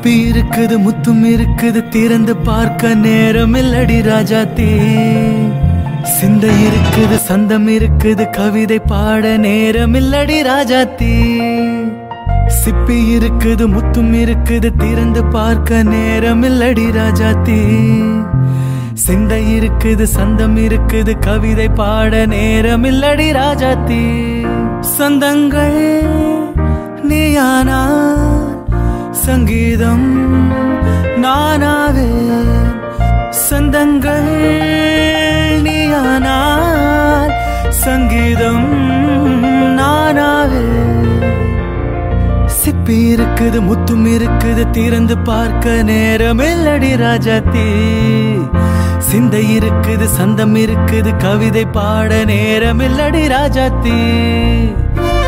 சிப்பி இருக்குது முத்தும் இருக்குது திறந்து பார்க்க நேரம் இல்லடி ராஜாத்தி சிந்தை இருக்குது சந்தம் இருக்குது கவிதை பாட நேரம் இல்லடி ராஜாத்தி சிப்பி இருக்குது முத்தும் இருக்குது திறந்து பார்க்க நேரம் இல்லடி ராஜாத்தி சிந்தை இருக்குது சந்தம் இருக்குது கவிதை பாட நேரம் இல்லடி ராஜாத்தி சொந்தங்கள் நீயானால் சங்கீதம் நானாவே சொந்தங்கள் நீயானால் சங்கீதம் நானாவே சிப்பி இருக்குது முத்தும் இருக்குது திறந்து பார்க்க நேரம் இல்லடி ராஜாத்தி சிந்தை இருக்குது சந்தம் இருக்குது கவிதை பாட நேரம் இல்லடி ராஜாத்தி